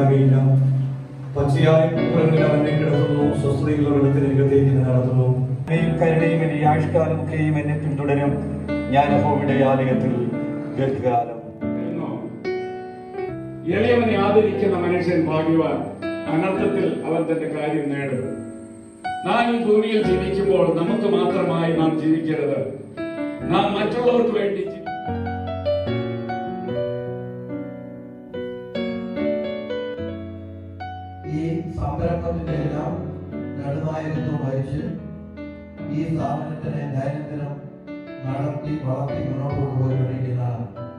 ഇടയാകയില്ല പച്ചയായ പുറങ്ങളിൽ അവനെ കിടത്തുന്നു സ്വസ്ഥതയുള്ള വെള്ളത്തിന് രംഗത്തേക്ക് എന്നെ നടത്തുന്നു കരുണയും കരുണയും എന്റെ ആയുഷ്കാലമൊക്കെയും എന്നെ പിന്തുടരും ഞാൻ യഹോവയുടെ ആലയത്തിൽ ദീർഘകാലം എന്നോ എളിയവനെ ആദരിക്കുന്ന മനുഷ്യൻ ഭാഗ്യവാൻ അനർത്ഥത്തിൽ അവൻ തന്റെ കാര്യം നേടും നാം ഈ ഭൂമിയിൽ ജീവിക്കുമ്പോൾ നമുക്ക് മാത്രമായി നാം ജീവിക്കരുത് നാം മറ്റുള്ളവർക്ക് വേണ്ടി ജീവി- ഈ സംരംഭത്തിന്റെ എല്ലാം നെടുനായകത്വം വഹിച്ച് ഈ സ്ഥാപനത്തിനെ ദൈനംദിനം നടത്തി വളർത്തി മുന്നോട്ട് കൊണ്ടുപോയിക്കൊണ്ടിരിക്കുന്ന